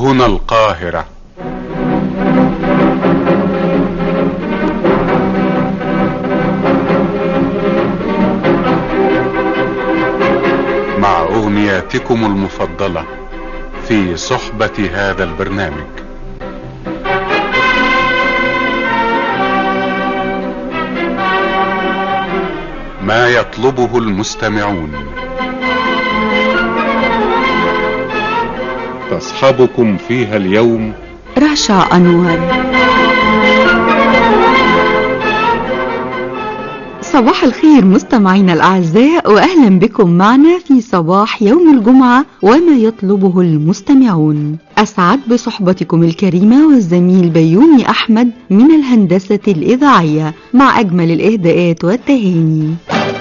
هنا القاهرة مع أغنياتكم المفضلة في صحبة هذا البرنامج ما يطلبه المستمعون تصحبكم فيها اليوم رشا أنور صباح الخير مستمعينا الأعزاء وأهلا بكم معنا في صباح يوم الجمعة وما يطلبه المستمعون أسعد بصحبتكم الكريمة والزميل بيومي أحمد من الهندسة الإذاعية مع أجمل الإهداءات والتهاني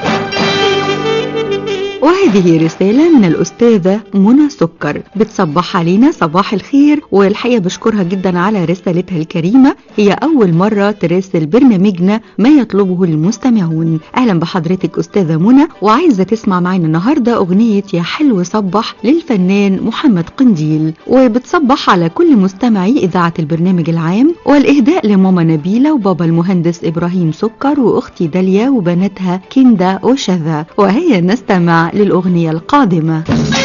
وهذه رسالة من الأستاذة منى سكر بتصبح علينا صباح الخير والحقيقة بشكرها جدا على رسالتها الكريمة هي أول مرة تراسل برنامجنا ما يطلبه المستمعون أهلا بحضرتك أستاذة منى وعايزة تسمع معنا النهاردة أغنية يا حلو صبح للفنان محمد قنديل وبتصبح على كل مستمعي إذاعة البرنامج العام والإهداء لماما نبيلة وبابا المهندس إبراهيم سكر وأختي داليا وبناتها كندا وشذا وهيا نستمع للأغنية القادمة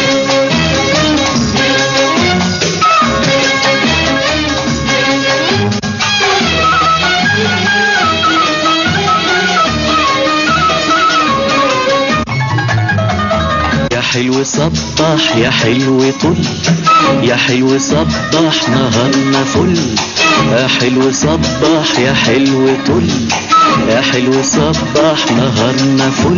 يا حلو صبح يا حلو طل يا حلو صبح نهارنا فل يا حلو صبح يا حلو طل يا حلو صبح نهارنا فل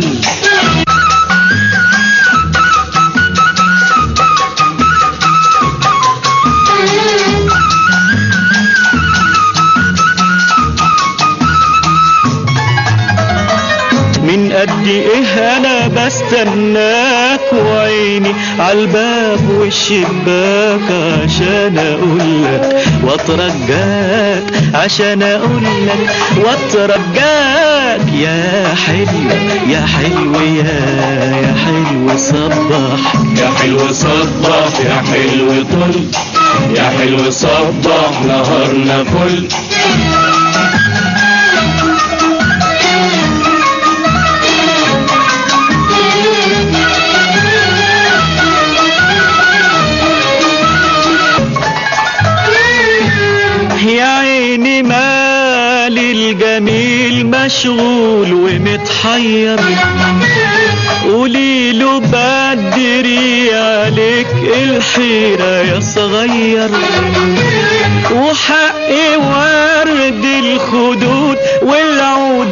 من قد ايه انا بستناك وعيني عالباب والشباك عشان اقولك واترجاك عشان اقولك واترجاك يا حلو يا حلو يا يا حلو صبح يا حلو صبح يا حلو طل يا حلو صبح نهارنا فل يا عيني مال الجميل مشغول ومتحير قولي له بدري عليك الحيرة يا صغير وحق ورد الخدود والعود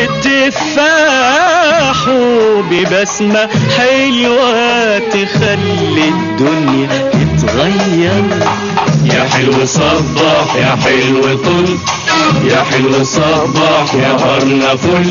والتفاح ببسمة حلوة تخلي الدنيا تتغير يا حلو صبح يا حلو طل يا حلو صبح نهارنا فل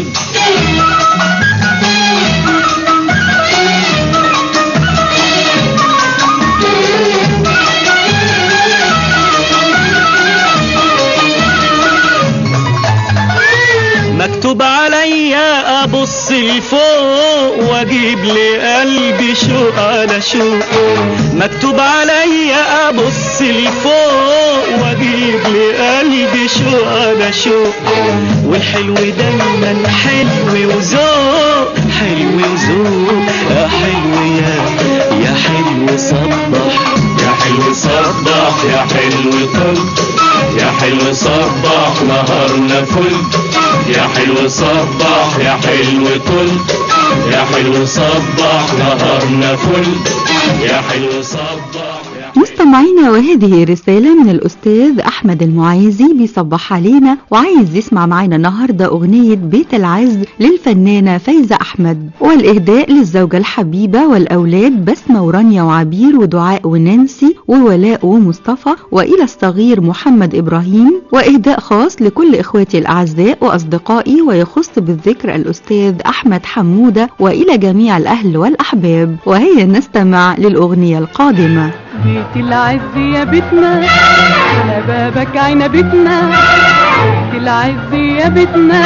مكتوب عليا ابص لفوق واجيب لقلبي شوق على شوق مكتوب عليا ابص لفوق واجيب لقلبي شوق على شوق والحلو دايما حلو وذوق حلو وذوق يا حلو يا يا حلو صبح يا حلو صبح يا حلو طل يا حلو صبح نهارنا فل يا حلو صبح يا حلو طل يا حلو صبح نهارنا فل يا حلو صبح يا مستمعينا وهذه رسالة من الأستاذ أحمد المعايزي بيصبح علينا وعايز يسمع معانا النهاردة أغنية بيت العز للفنانة فايزة أحمد والإهداء للزوجة الحبيبة والأولاد بسمة ورانيا وعبير ودعاء ونانسي وولاء ومصطفى وإلى الصغير محمد إبراهيم وإهداء خاص لكل إخواتي الأعزاء وأصدقائي ويخص بالذكر الأستاذ أحمد حمودة وإلى جميع الأهل والأحباب وهيا نستمع للأغنية القادمة بيت العز يا بيتنا على بابك عنبتنا بيت العز يا بيتنا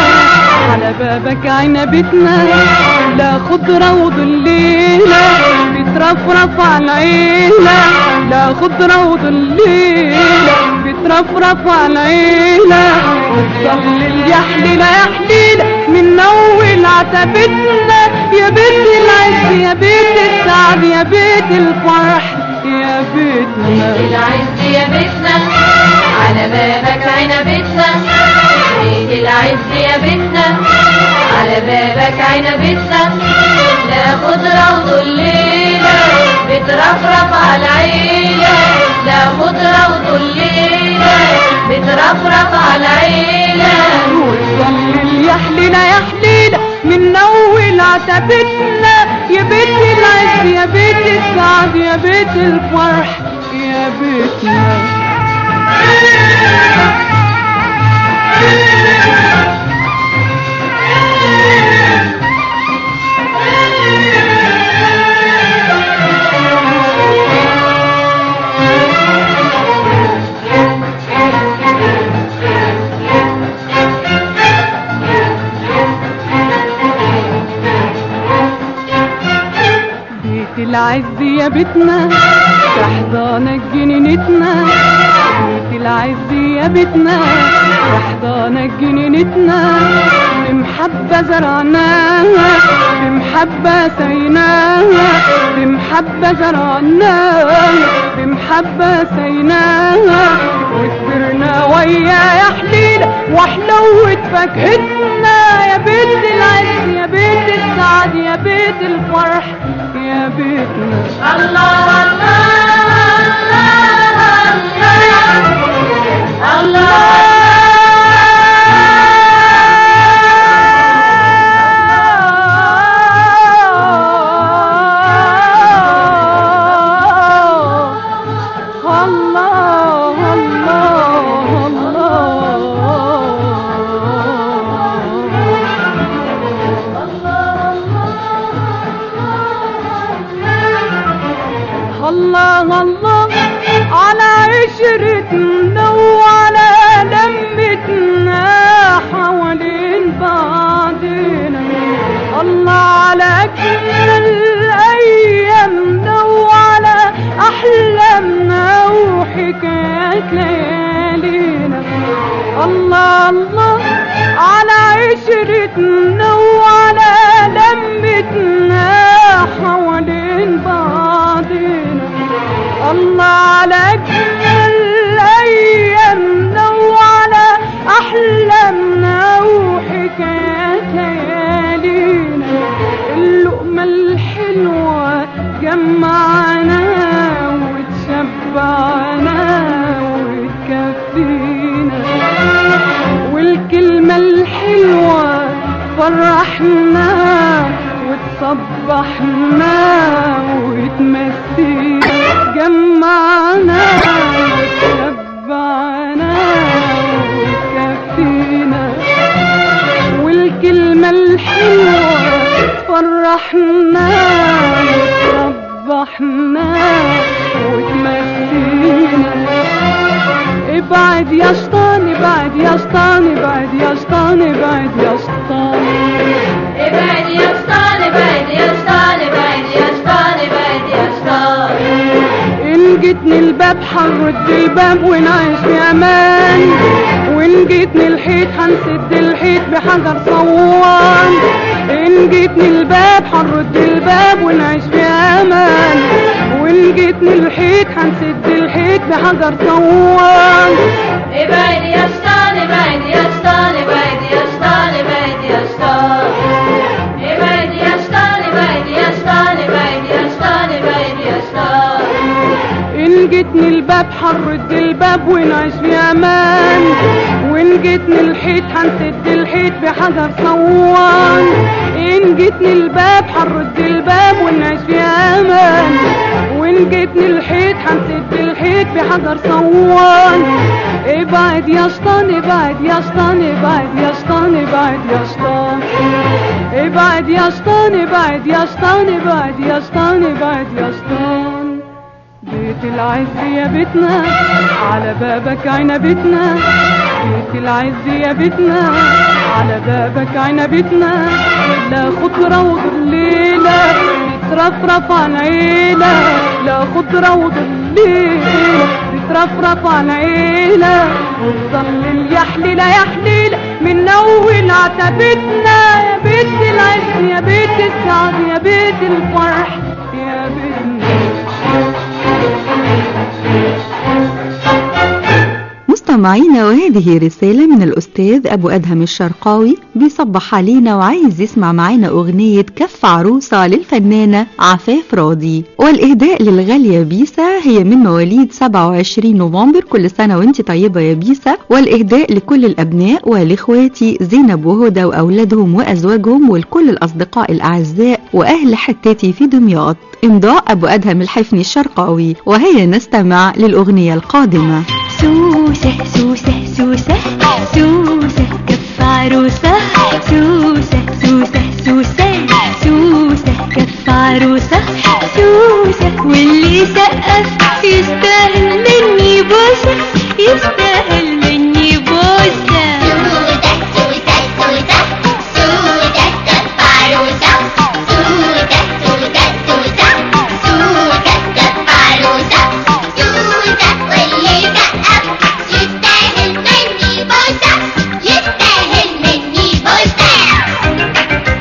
على بابك عنبتنا لا خضرة وظليلة بترفرف على العيلة لا خضرة وظليلة بترفرف على العيلة وتظلل يا حليلة يا حليلة من أول عتبتنا يا بيت العز يا بيت السعد يا بيت الفرح يا بيتنا العز يا بيتنا على بابك عنبتنا بيت العز يا بيتنا على بابك عنبتنا لا خضرة وظليلة بترفرف على العيلة لا خضرة وظليلة بترفرف على العيلة وتظلل يا حليلة يا حليلة من أول عتبتنا يا بيت العز يا بيت السعد يا بيت الفرح يا بيتنا بيت العز يا بيتنا تحضانك جنينتنا بيت العز يا بيتنا تحضانك جنينتنا بمحبة زرعناها بمحبة سيناها بمحبة زرعناها بمحبة سيناها وكبرنا ويا يا حليلة وحلوة فاكهتنا يا بيت العز يا بيت السعد يا بيت الفرح يا بيتنا الله الله الله الله الله الله الله على عشرتنا وعلى لمتنا حوالين بعضنا الله على أجمل أيامنا وعلى أحلامنا وحكايات ليالينا الله الله على عشرتنا وعلى لمتنا حوالين بعضنا الله على أجمل أيامنا وعلى أحلامنا وحكايات ليالينا اللقمة الحلوة جمعنا وتشبعنا وتكفينا والكلمة الحلوة فرحنا وتصبحنا وتمسينا جمعنا وتشبعنا وتكفينا والكلمة الحلوة فرحنا وتصبحنا وتمسينا ابعد يا شيطان ابعد يا شيطان ابعد يا شيطان ابعد يا شيطان ابعد يا شيطان ابعد يا شيطان ابعد يا شيطان ابعد يا شيطان ان جيتني الباب حنرد الباب ونعيش في امان وان جيتني الحيط هنسد الحيط بحجر صوان ان جيتني الباب حنرد الباب ونعيش في امان وان جيتني الحيط هنسد الحيط بحجر صوان ابعد يا شيطان ابعد يا شيطان ابعد يا شيطان ابعد يا شيطان ابعد يا شيطان ابعد يا شيطان ابعد يا شيطان ابعد يا شيطان ان جيتني الباب حنرد الباب ونعيش في امان وان جيتني الحيط هنسد الحيط بحجر صوان ان جيتني الباب حنرد الباب ونعيش في امان وان جيتني الحيط هنسد الحيط بحجر صوان ابعد يا شيطان ابعد يا شيطان ابعد يا شيطان ابعد يا شيطان ابعد يا شيطان ابعد يا شيطان ابعد يا شيطان ابعد يا شيطان بيت العز يا بيتنا على بابك عنبتنا بيت العز يا بيتنا على بابك عنبتنا لا خضرة وضليلة بترفرف عن عيلة لا خضرة وضليلة بترفرف عن عيلة وتظلل يا حليلة يا حليلة من أول عتبتنا يا بيت العز يا بيت السعد يا بيت الفرح يا بيتنا مستمعينا وهذه رسالة من الأستاذ أبو أدهم الشرقاوي بيصبح علينا وعايز يسمع معانا أغنية كف عروسة للفنانة عفاف راضي والإهداء للغالية بيسا هي من مواليد 27 نوفمبر كل سنة وانت طيبة يا بيسا والإهداء لكل الأبناء والإخواتي زينب وهدى وأولادهم وأزواجهم ولكل الأصدقاء الأعزاء وأهل حتتي في دمياط إمضاء أبو أدهم الحفني الشرقاوي وهيا نستمع للأغنية القادمة سوسة سوسة سوسة سوسة كف عروسة سوسة سوسة سوسة سوسة كف عروسة سوسة واللي سقف يستاهل مني بوسة يستاهل مني بوسة يستاهل مني بوسة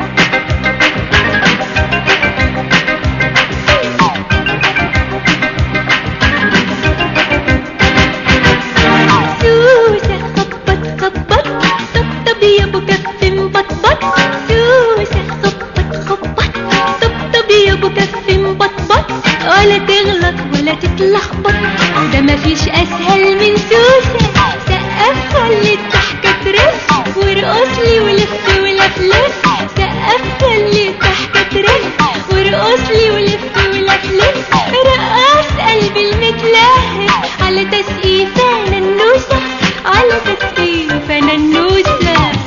سوسة خبط خبط طبطب يا ابو كف مبطبط سوسة خبط خبط طبطب يا ابو كف مبطبط ولا تغلط ولا تتلخبط ده مفيش اسهل من سوسة سقف خلي الضحكة ترف وارقص لي ولف ولفلف سقف خلي الضحكة ترف وارقص لي ولف ولفلف رقص قلبي المتلهف على تسقيفة ننوسة على تسقيفة ننوسة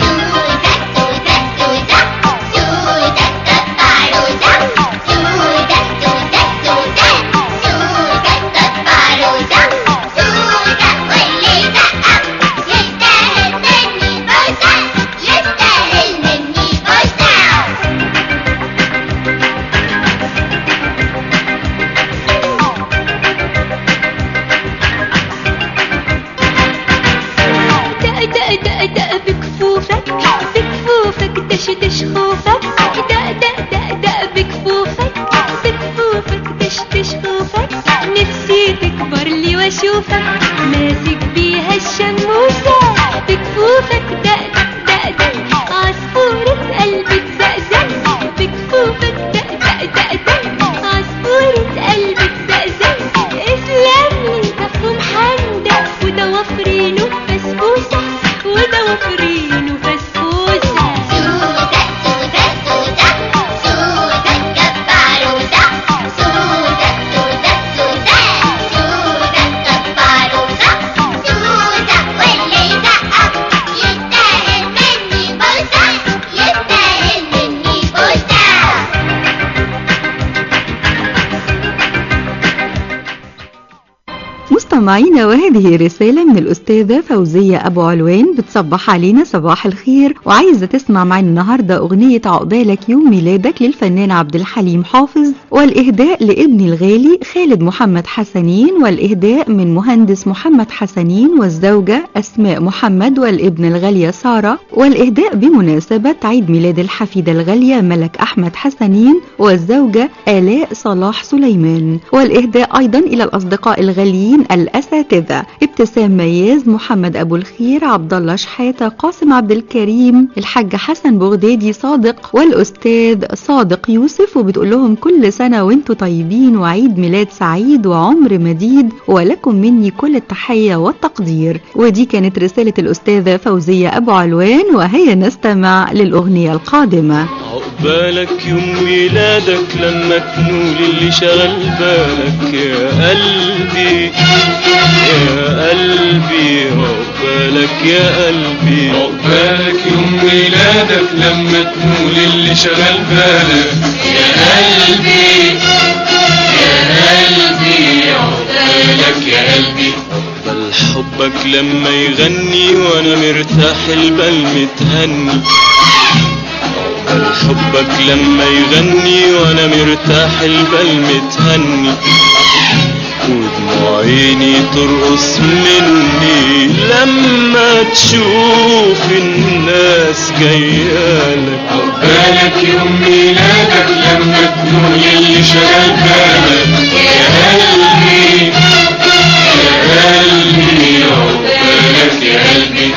يستاهل مني بوسة دق دق دق دق بكفوفك بكفوفك دش دش خوفك دق دق دق دق بكفوفك بكفوفك دش دش خوفك نفسي تكبر لي واشوفك ماسك بيها الشموسة بكفوفك دق دق دق دق عصفورة قلبي تزقزق بكفوفك دق دق دق دق عصفورة قلبي تزقزق اسلام لي كف محندق وضوافرينه فسفوسة وضوافرينه فسفوسة يستاهل مني بوسة مستمعينا وهذه رسالة من الأستاذة فوزية أبو علوان بتصبح علينا صباح الخير وعايزة تسمع معنا النهاردة أغنية عقبالك يوم ميلادك للفنان عبد الحليم حافظ والإهداء لابني الغالي خالد محمد حسنين والإهداء من مهندس محمد حسنين والزوجة أسماء محمد والابن الغالية سارة والإهداء بمناسبة عيد ميلاد الحفيدة الغالية ملك أحمد حسنين والزوجة آلاء صلاح سليمان والإهداء أيضا إلى الأصدقاء الغاليين الأساتذة ابتسام مياز محمد أبو الخير عبد الله شحاتة قاسم عبد الكريم الحاج حسن بغدادي صادق والأستاذ صادق يوسف وبتقول لهم كل سنة وانتم طيبين وعيد ميلاد سعيد وعمر مديد ولكم مني كل التحية والتقدير ودي كانت رسالة الأستاذة فوزية أبو علوان وهيا نستمع للأغنية القادمة عقبالك يوم ميلادك لما تنول اللي شغل بالك يا قلبي يا قلبي عقبالك يا قلبي عقبالك يوم ميلادك لما تنول اللي شغل بالك يا قلبي يا قلبي عقبالك يا قلبي الحب حبك لما يغني وانا مرتاح البال متهني حبك لما يغني وانا مرتاح البال متهني ودموع عيني ترقص مني لما تشوف الناس جايالك بالك يوم ميلادك لما تقول اللي شغال بالك يا قلبي يا قلبي عقبالك يا قلبي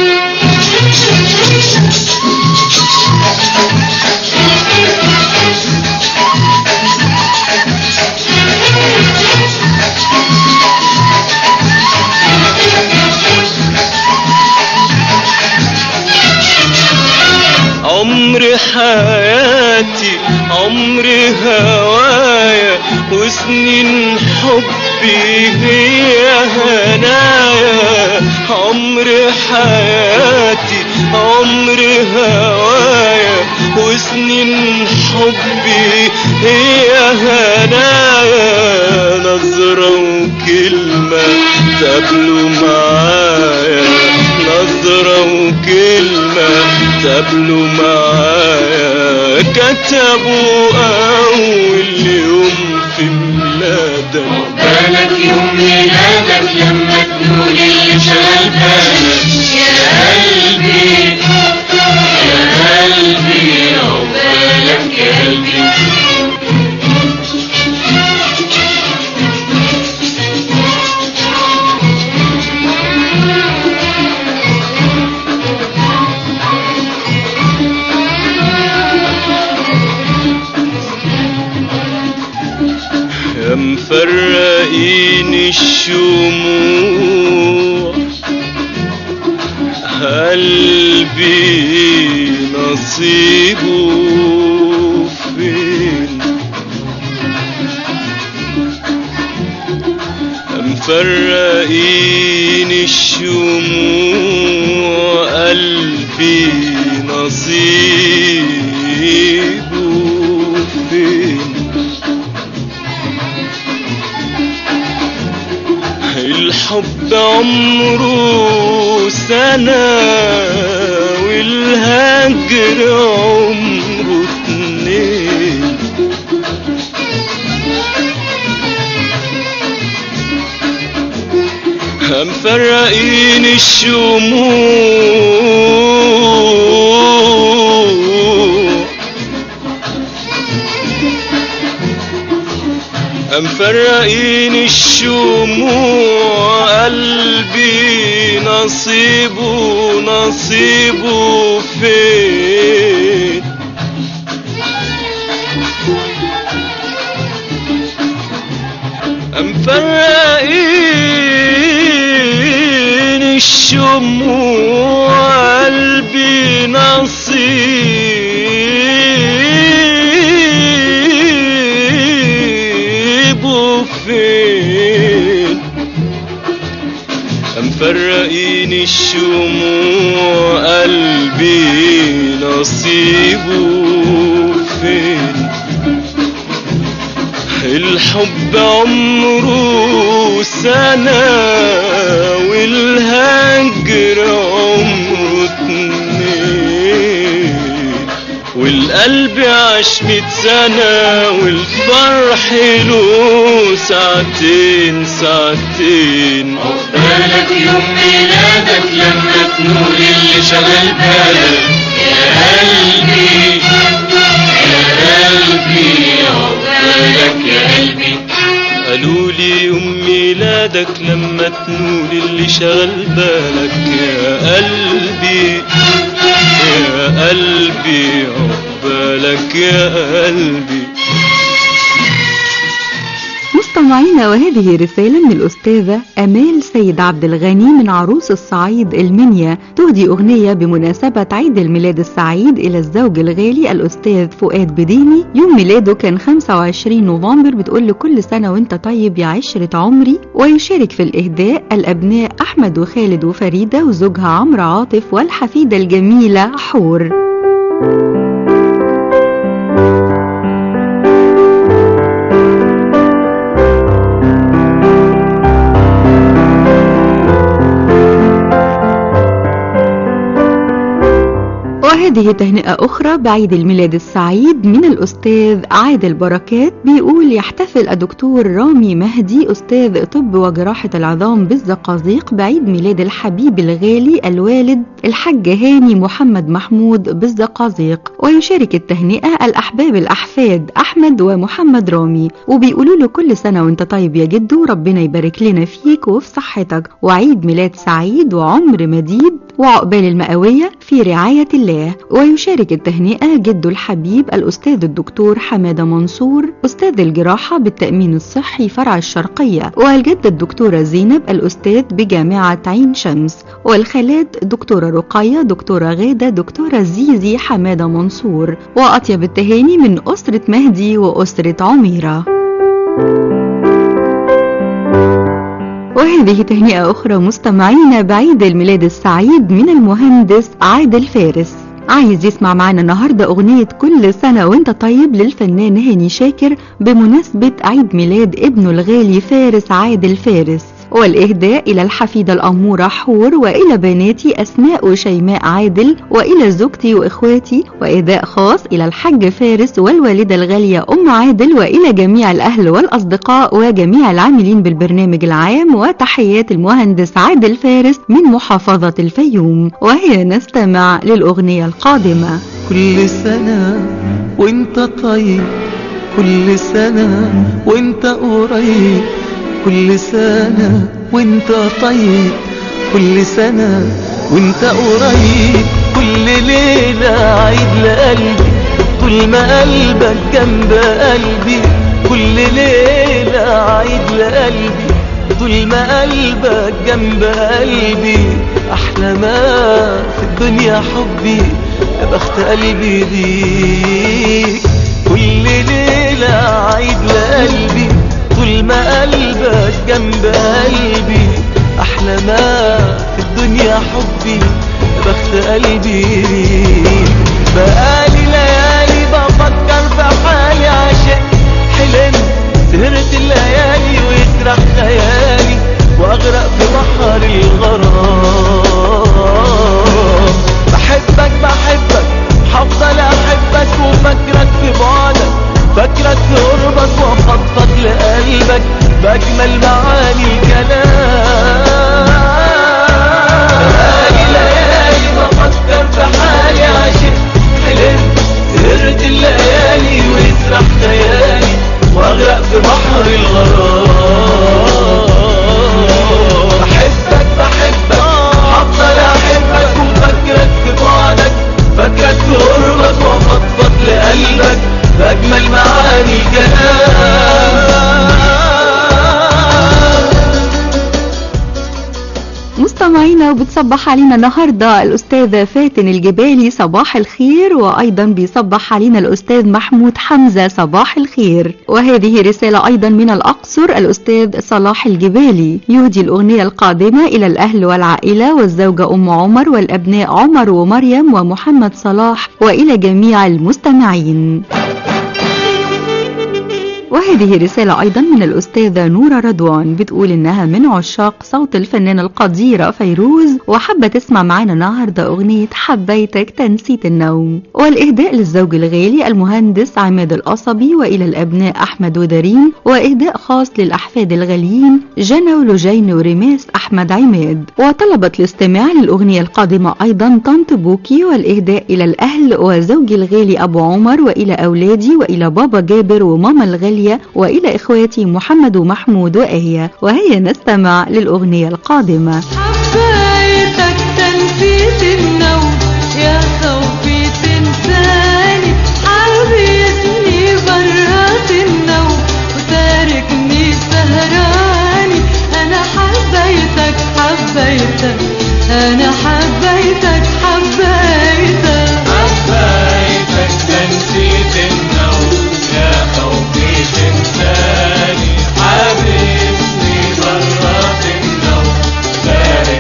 عمر حياتي عمر هوايا وسنين حبي هي هنايا عمر حياتي عمر هوايا وسنين حبي هي هنايا نظرة وكلمة تقابلوا معايا نظرة وكلمة تقابلوا معايا كتبوا أول يوم في ميلادك بالك يوم ميلادك لما تقول اللي شغال بالك يا قلبي يا قلبي عقبالك يا قلبي يا مفرقين الشموع قلبي نصيبه فين يا مفرقين الشموع قلبي نصيبه فين الحب عمره سنة والهجر عمره اتنين مفرقين الشموع مفرقين الشموع قلبي نصيبه نصيبه فين مفرقين الشموع قلبي نصيبه فين مفرقين الشموع قلبي نصيبه فين الحب عمره سنة والهجر عمره اتنين والقلب عاش ميت سنة والفرح له ساعتين ساعتين بالك يوم ميلادك لما تنول اللي شغال بالك يا قلبي يا قلبي عقبالك يا قلبي قالوا لي يوم ميلادك لما تنول اللي شغل بالك يا قلبي يا قلبي عقبالك يا قلبي مستمعينا وهذه رسالة من الأستاذة أمال سيد عبد الغني من عروس الصعيد المنيا تهدي أغنية بمناسبة عيد الميلاد السعيد إلى الزوج الغالي الأستاذ فؤاد بديني يوم ميلاده كان 25 نوفمبر بتقول له كل سنة وانت طيب يا عشرة عمري ويشارك في الإهداء الأبناء أحمد وخالد وفريدة وزوجها عمرو عاطف والحفيدة الجميلة حور وهذه تهنئة أخرى بعيد الميلاد السعيد من الأستاذ عادل بركات بيقول يحتفل الدكتور رامي مهدي أستاذ طب وجراحة العظام بالزقازيق بعيد ميلاد الحبيب الغالي الوالد الحاج هاني محمد محمود بالزقازيق ويشارك التهنئة الأحباب الأحفاد أحمد ومحمد رامي وبيقولوا له كل سنة وانت طيب يا جدو ربنا يبارك لنا فيك وفي صحتك وعيد ميلاد سعيد وعمر مديد وعقبال المئوية في رعاية الله ويشارك التهنئة جده الحبيب الأستاذ الدكتور حمادة منصور أستاذ الجراحة بالتأمين الصحي فرع الشرقية والجدة الدكتورة زينب الأستاذ بجامعة عين شمس والخالات دكتورة رقية دكتورة غادة دكتورة زيزي حمادة منصور وأطيب التهاني من أسرة مهدي وأسرة عميرة وهذه تهنئة أخرى مستمعينا بعيد الميلاد السعيد من المهندس عادل فارس عايز يسمع معنا النهاردة أغنية كل سنة وانت طيب للفنان هاني شاكر بمناسبة عيد ميلاد ابنه الغالي فارس عادل فارس والإهداء إلى الحفيدة الأمورة حور وإلى بناتي أسماء وشيماء عادل وإلى زوجتي وإخواتي وإهداء خاص إلى الحاج فارس والوالدة الغالية أم عادل وإلى جميع الأهل والأصدقاء وجميع العاملين بالبرنامج العام وتحيات المهندس عادل فارس من محافظة الفيوم وهي نستمع للأغنية القادمة كل سنة وانت طيب كل سنة وانت قريب كل سنة وانت طيب كل سنة وانت قريب كل ليلة عيد لقلبي طول ما قلبك جنب قلبي كل ليلة عيد لقلبي طول ما قلبك جنب قلبي أحلى ما في الدنيا حبي يا بخت قلبي بيك كل ليلة عيد لقلبي طول ما قلبك جنب قلبي أحلى ما في الدنيا حبي يا بخت قلبي بيك بقالي ليالي بفكر في حالي عشان حلمت سهرت الليالي ويسرح خيالي واغرق في بحر الغرام بحبك بحبك هفضل احبك وفاكرك في بعدك فاكرك في قربك وافضفض لقلبك باجمل معاني الكلام بقالي ليالي بفكر في حالي عشان حلمت سهرت الليالي ويسرح خيالي واغرق في بحر الغرام بحبك بحبك هفضل احبك وفكرك في بعدك فكرك في قربك وافضفض لقلبك باجمل معاني الكلام مستمعينا وبتصبح علينا النهاردة الأستاذة فاتن الجبالي صباح الخير وأيضا بيصبح علينا الأستاذ محمود حمزة صباح الخير وهذه رسالة أيضا من الأقصر الأستاذ صلاح الجبالي يهدي الأغنية القادمة إلى الأهل والعائلة والزوجة أم عمر والأبناء عمر ومريم ومحمد صلاح وإلى جميع المستمعين وهذه رسالة أيضا من الأستاذة نورة رضوان بتقول إنها من عشاق صوت الفنانة القديرة فيروز وحابة تسمع معانا النهاردة أغنية حبيتك تنسيت النوم والإهداء للزوج الغالي المهندس عماد القصبي وإلى الأبناء أحمد ودارين وإهداء خاص للأحفاد الغاليين جنى ولجين ورماس أحمد عماد وطلبت الاستماع للأغنية القادمة أيضا طنط بوكي والإهداء إلى الأهل وزوجي الغالي أبو عمر وإلى أولادي وإلى بابا جابر وماما الغالية وإلى إخواتي محمد ومحمود وآية وهيا نستمع للأغنية القادمة حبيتك تنسيت النوم يا خوفي تنساني حبيتني برات النوم وتاركني سهراني انا حبيتك حبيتك انا حبيتك حبيتك حبيتك تنسيت النوم يا خوفي تنساني حبيبني برات النوم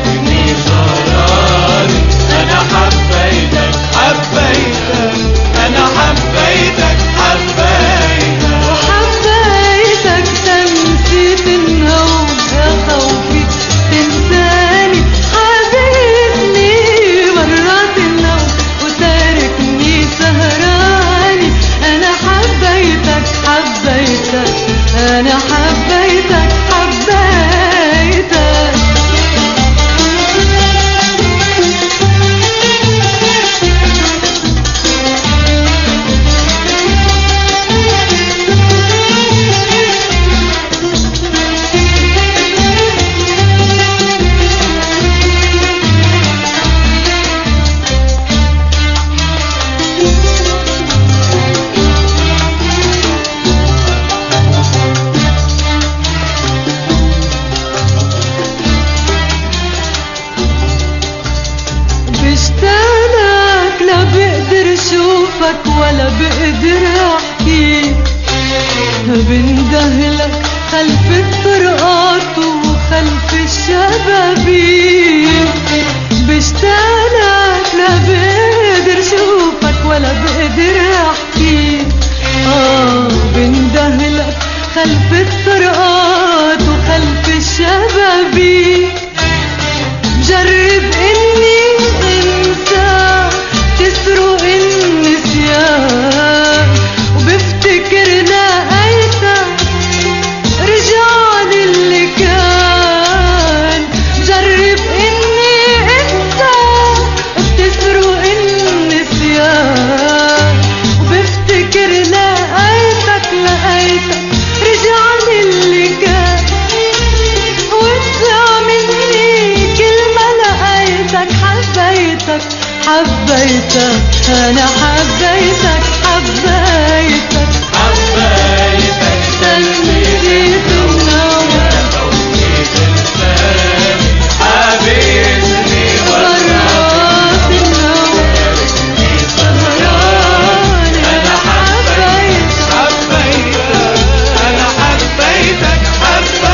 شوفك ولا بقدر احكيك بندهلك خلف الطرقات وخلف الشبابيك بشتاقلك لا بقدر شوفك ولا بقدر احكيك اه بندهلك خلف الطرقات وخلف الشبابيك جرب اني انسى تسرق النسيان وبفتكر لقيتك رجعني اللي كان جرب اني انسى بتسرق النسيان وبفتكر لقيتك لقيتك رجعني اللي كان واسمع مني كل ما لقيتك حبيتك حبيتك انا حبيتك حبيتك حبيتك تنسيت النوم حبيتني مرات النوم سهران انا حبيتك حبيتك انا حبيتك حبيتك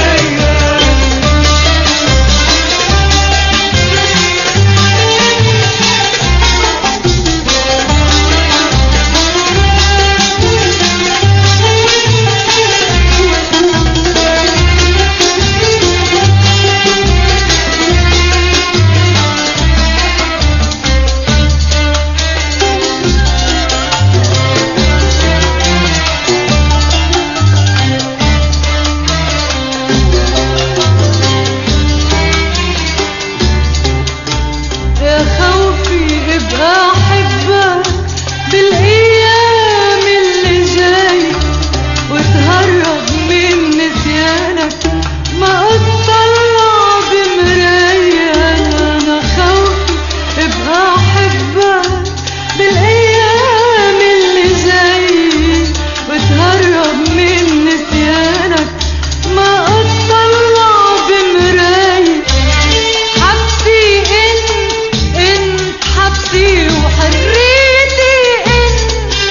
يا خوفي ابقى احبك بالايام اللي جاي وتهرب من نسيانك ما اطلع بمراية انا خوفي ابقى احبك بالايام اللي جاي وتهرب من نسيانك ما اطلع بمراية حبسي انت انت حبسي وحريتي انت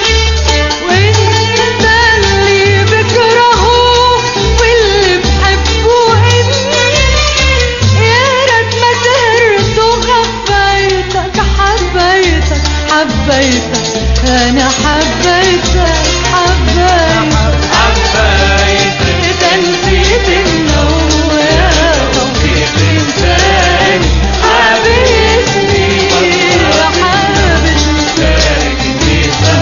وانت اللي بكرهه واللي بحبه انت يا ريت ما سهرت وخبيتك حبيتك حبيتك انا حبيتك حبيتك حبيتك تنسيت النوم يا كيف انساني حبيبني يا حبيبني تاركني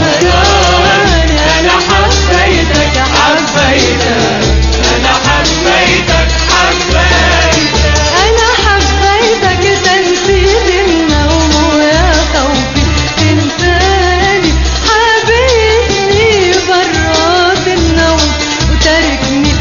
سهران انا حبيتك حبيتك انا حبيتك حبيتك أنا حبيتك تنسيت النوم يا خوفي تنساني حبيبني برات النوم وتركني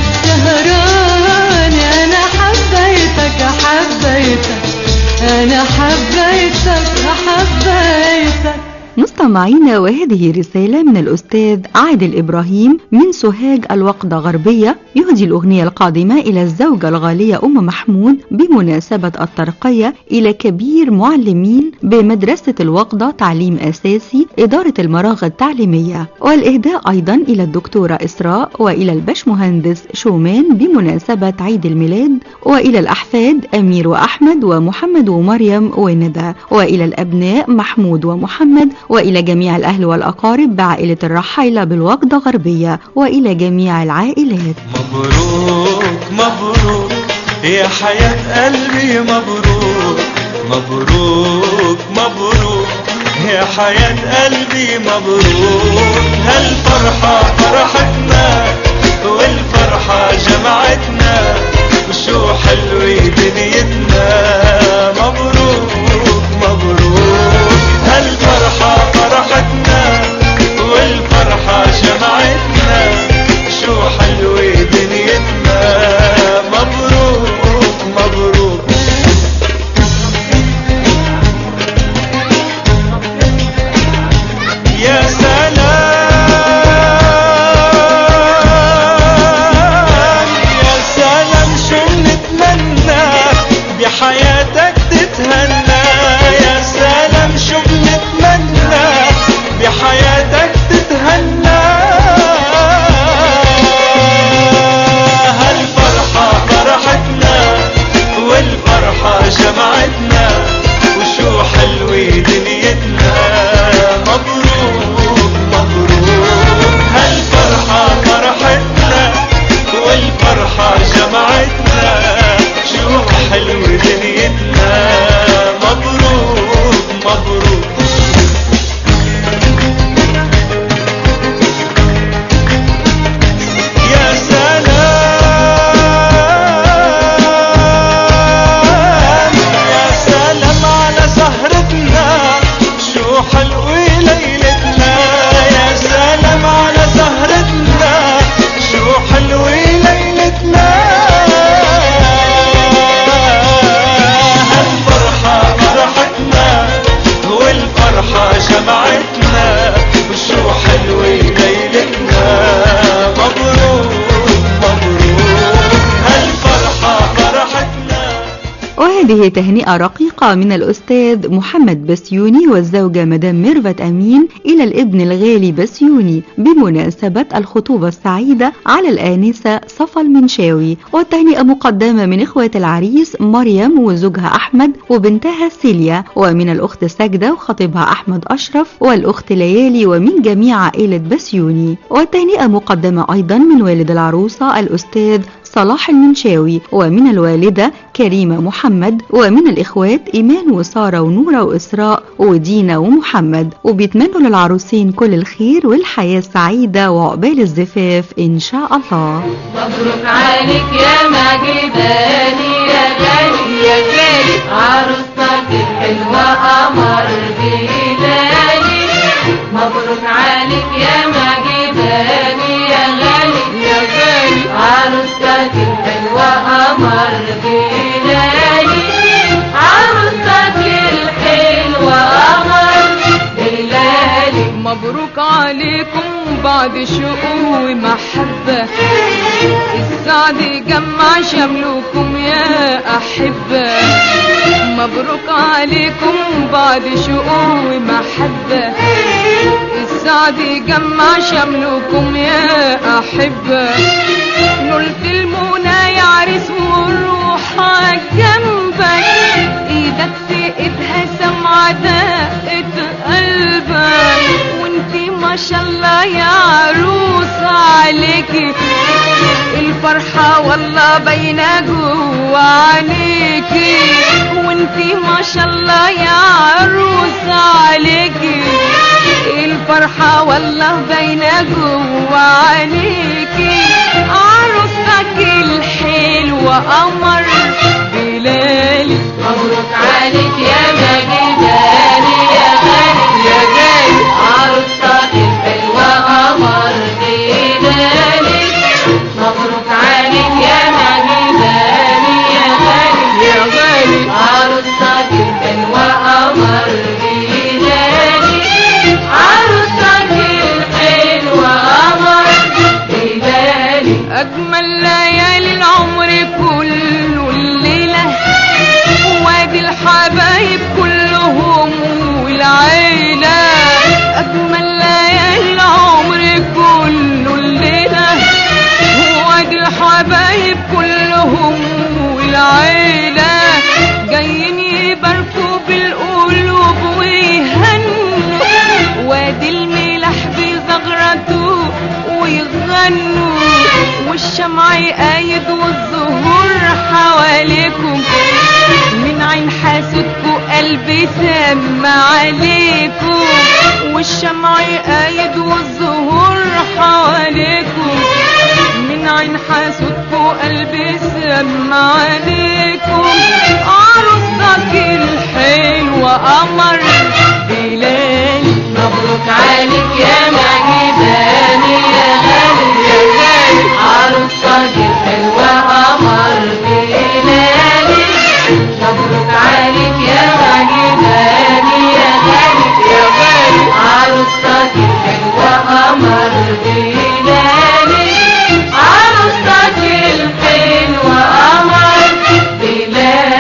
سهران أنا حبيتك حبيتك أنا حبيتك حبيتك مستمعينا وهذه رسالة من الأستاذ عادل إبراهيم من سوهاج الوقدة غربية يهدي الأغنية القادمة إلى الزوجة الغالية أم محمود بمناسبة الترقية إلى كبير معلمين بمدرسة الوقدة تعليم أساسي إدارة المراغ التعليمية والإهداء أيضا إلى الدكتورة إسراء وإلى البشمهندس شومان بمناسبة عيد الميلاد وإلى الأحفاد أمير وأحمد ومحمد ومريم وندى وإلى الأبناء محمود ومحمد وإلى جميع الأهل والأقارب بعائلة الرحيلة بالوقدة غربية وإلى جميع العائلات مبروك مبروك يا حياة قلبي مبروك مبروك مبروك يا حياة قلبي مبروك هالفرحة فرحتنا والفرحة جمعتنا وشو حلوة دنيتنا مبروك مبروك هالفرحة فرحتنا والفرحة جمعتنا شو حلوة دنيتنا مبروك مبروك يا سلام يا سلام شو نتمنى وهذه تهنئة رقيقة من الأستاذ محمد بسيوني والزوجة مدام ميرفت أمين إلى الابن الغالي بسيوني بمناسبة الخطوبة السعيدة على الآنسة صفا المنشاوي والتهنئة مقدمة من إخوة العريس مريم وزوجها أحمد وبنتها سيليا ومن الأخت سجدة وخطيبها أحمد أشرف والأخت ليالي ومن جميع عائلة بسيوني والتهنئة مقدمة أيضا من والد العروسة الأستاذ صلاح المنشاوي ومن الوالدة كريمة محمد ومن الإخوات إيمان وسارة ونورة وإسراء ودينا ومحمد وبيتمنوا للعروسين كل الخير والحياة السعيدة وعقبال الزفاف إن شاء الله مبروك عليك يا مجداني يا غالي يا غالي عروستك الحلوة قمر بلالي مبروك عليك يا مجداني يا غالي يا غالي عروستك الحلوة قمر بلالي عروستك الحلوة قمر بلالي مبروك عليكم بعد شوق ومحبة السعد يجمع شملكم يا أحبة مبروك عليكم بعد شوق ومحبة السعد يجمع شملكم يا أحبة نلت المنى يا عريس والروح جنبك ايدك في ايدها سمعة دقة قلبك وانتي ما شاء الله يا عروس عليكي الفرحة والله باينة جوا عينيكي وانتي ما شاء الله يا عروس عليكي الفرحة والله باينة جوا عينيكي عروستك الحلوة قمر بلالي مبروك عليك يا مجداني يا غالي يا غالي عروستك الحلوة قمر بلالي مبروك عليك يا مجداني يا غالي يا غالي عروستك الحلوة قمر بلالي عروستك الحلوة قمر بلالي أجمل ليالي العمر كله الليلة وادي الحبايب كلهم والعيلة أجمل ليالي العمر كله الليلة وادي الحبايب كلهم والعيلة جايين يباركوا بالقلوب ويهنوا وادي الملاح بزغرته ويغنوا والشمع يقايد والزهور حواليكم من عين حاسدكوا قلبي سمع عليكم والشمع يقايد والزهور حواليكم من عين حاسدكوا قلبي سمع عليكم عروستك الحلوة قمر بلالي مبروك عليك يا مجداني يا غالي يا غالي عروستك الحلوة قمر بلالي مبروك عليك يا مجداني يا غالي يا غالي عروستك الحلوة قمر بلالي عروستك الحلوة قمر بلالي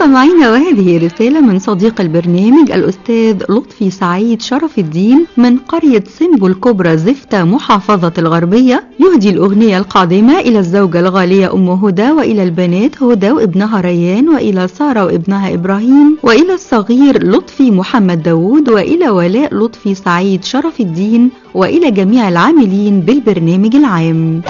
مستمعينا وهذه رسالة من صديق البرنامج الأستاذ لطفي سعيد شرف الدين من قرية سمبو الكبرى زفتة محافظة الغربية يهدي الأغنية القادمة إلى الزوجة الغالية أم هدى وإلى البنات هدى وابنها ريان وإلى سارة وابنها إبراهيم وإلى الصغير لطفي محمد داوود وإلى ولاء لطفي سعيد شرف الدين وإلى جميع العاملين بالبرنامج العام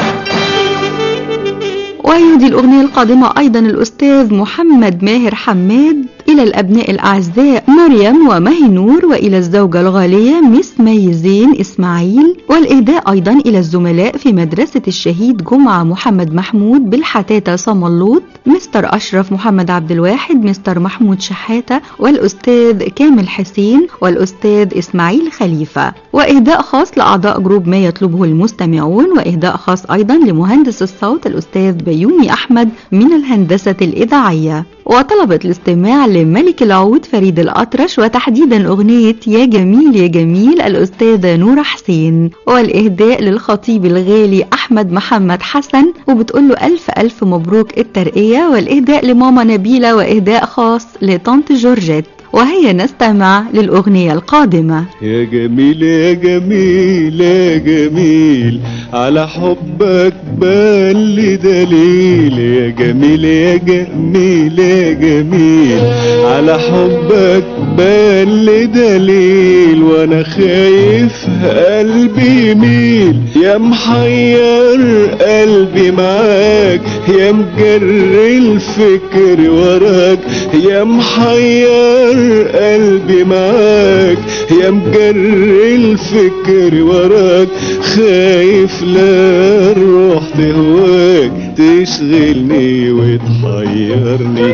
ويهدي الأغنية القادمة أيضا الأستاذ محمد ماهر حماد إلى الأبناء الأعزاء مريم ومهي نور وإلى الزوجة الغالية مس مي زين إسماعيل والإهداء أيضا إلى الزملاء في مدرسة الشهيد جمعة محمد محمود بالحتاتة صملوط مستر أشرف محمد عبد الواحد مستر محمود شحاتة والأستاذ كامل حسين والأستاذ إسماعيل خليفة وإهداء خاص لأعضاء جروب ما يطلبه المستمعون وإهداء خاص أيضا لمهندس الصوت الأستاذ بيومي أحمد من الهندسة الإذاعية وطلبت الاستماع لملك العود فريد الأطرش وتحديدا أغنية يا جميل يا جميل الأستاذة نورة حسين والإهداء للخطيب الغالي أحمد محمد حسن وبتقول له ألف ألف مبروك الترقية والإهداء لماما نبيلة وإهداء خاص لطنط جورجيت وهيا نستمع للأغنية القادمة يا جميل يا جميل يا جميل على حبك بان لي دليل يا جميل يا جميل يا جميل على حبك بان لي دليل وانا خايف قلبي يميل يا محير قلبي معاك يا مجري الفكر وراك يا محير قلبي معاك يا مجري الفكر وراك خايف لا الروح تهواك تشغلني وتحيرني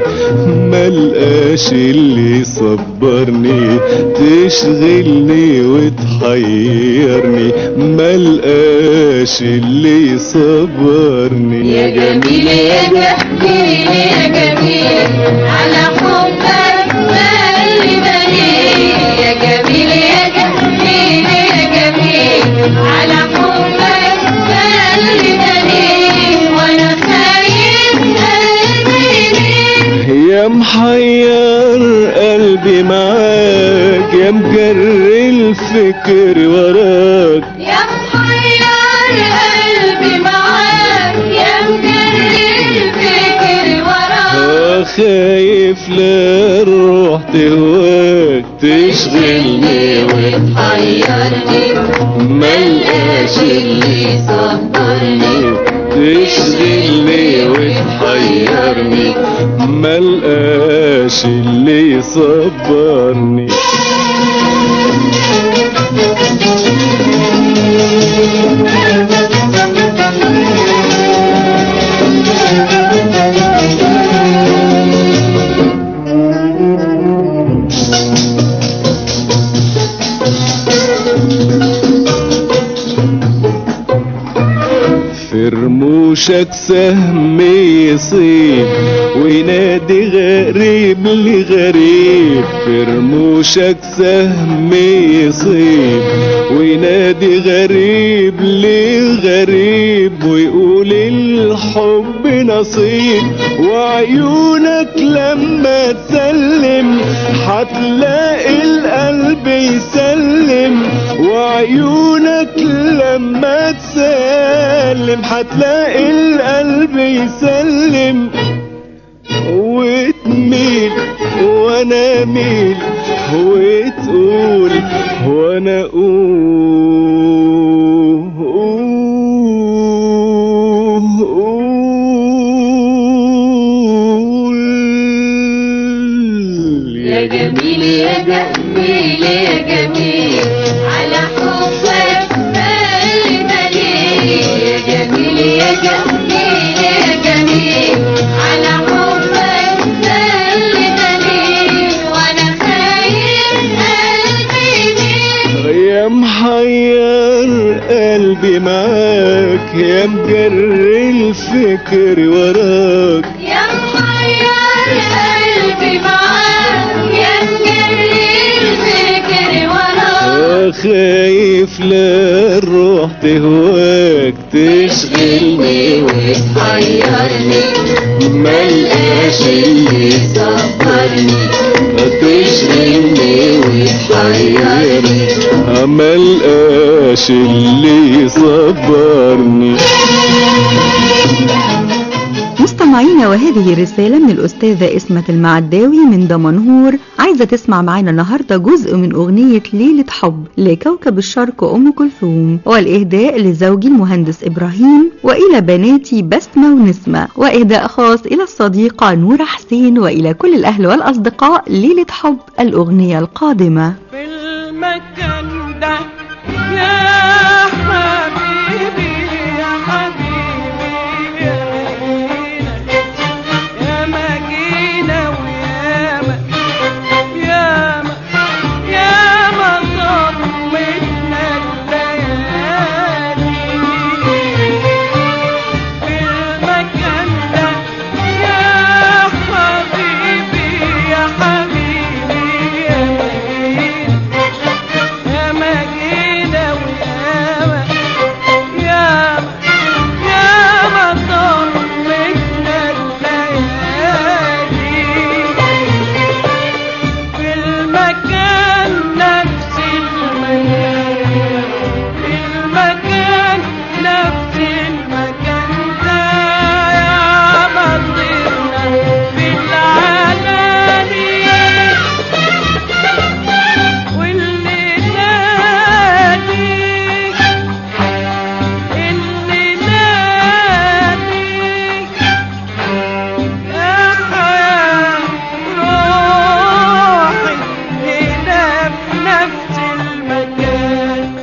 ملقاش اللي يصبرني تشغلني وتحيرني ملقاش اللي يصبرني يا جميل يا جميل يا جميل على حبك بالي دليل يا جميل يا جميل يا جميل على حبك بالي دليل وانا خايف قلبي يميل يا محير قلبي معاك يا مجري الفكر وراك يا محير قلبي معاك يا مجري الفكر وراك آه خايف لا الروح تهواك تشغلني وتحيرني ملقاش اللي يصبرني تشغلني وتحيرني ملقاش اللي يصبرني في رموشك سهم يصيب وينادي غريب لغريب في رموشك سهم يصيب وينادي غريب لغريب ويقول الحب نصيب وعيونك لما تسلم هتلاقي القلب يسلم وعيونك لما تسلم هتلاقي القلب يسلم وتميل وانا ميل وتقول وانا اقول يا جميل يا جميل يا جميل على حبك بالي دليل يا جميل يا جميل يا جميل على حبك بالي دليل وانا خايف قلبي يميل يا محير قلبي معاك يا مجري الفكر وراك يا محير قلبي معاك يا مجري الفكر وراك خايف لا الروح تهواك تشغلني وتحيرني ملقاش اللي يصبرني تشغلني وتحيرني ملقاش اللي يصبرني مستمعينا وهذه رسالة من الأستاذة إسمة المعداوي من دمنهور عايزة تسمع معانا النهاردة جزء من أغنية ليلة حب لكوكب الشرق أم كلثوم والإهداء لزوجي المهندس إبراهيم وإلى بناتي بسمة ونسمة وإهداء خاص إلى الصديقة نورة حسين وإلى كل الأهل والأصدقاء ليلة حب الأغنية القادمة في المكان ده يا حبيبي يا حبيبي يا مجينا ويا ما يا ما يا ما ضمتنا الليالي في المكان ده يا حبيبي يا حبيبي يا مجينا يا مجينا ويا ما يا ما يا ما ضمتنا الليالي في المكان نفس المكان في المكان نفس المكان ده يا مطرنا في العلالي واللي نادي اللي نادي يا حياة روحي هنا في نفس المكان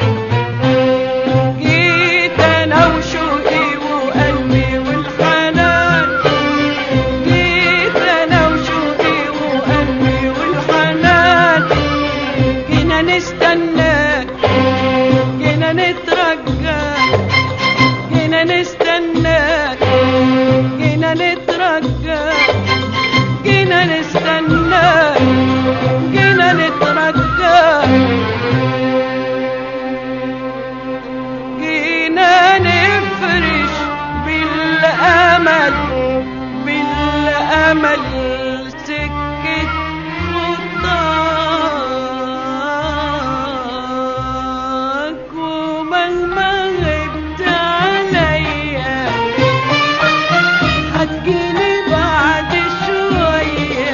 جيت انا وشوقي وقلبي والحنان جيت انا وشوقي وقلبي والحنان جينا نستناك جينا نترجاك جينا نستناك جينا نترجاك جينا نستناك جينا نترجاك جينا نفرش بالأمل بالأمل سكة خطاك ومهما غبت عليا هتجيني بعد شوية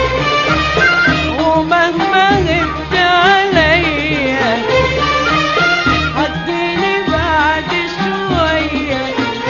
ومهما غبت عليا هتجيني بعد شوية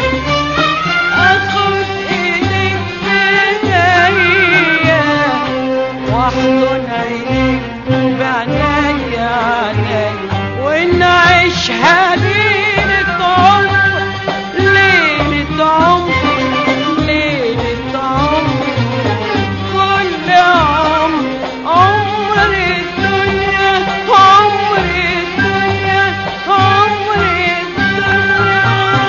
اخد ايدك بايديا واحضن عينيك بعنايا عنايا ونعيشها ليلة عمر ليلة عمر ليلة عمر كل عمر عمر الدنيا عمر الدنيا عمر الدنيا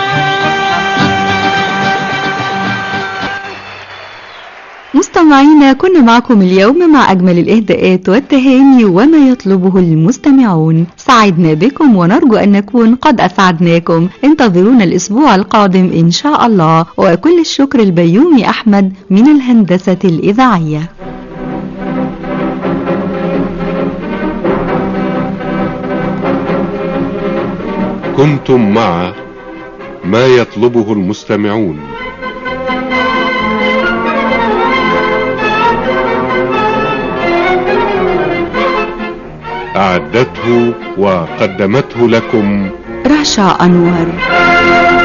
مستمعينا كنا معكم اليوم مع أجمل الإهداءات والتهاني وما يطلبه المستمعون سعدنا بكم ونرجو أن نكون قد أسعدناكم انتظرونا الأسبوع القادم إن شاء الله وكل الشكر البيومي أحمد من الهندسة الإذاعية كنتم مع ما يطلبه المستمعون أعدته وقدمته لكم رشا أنور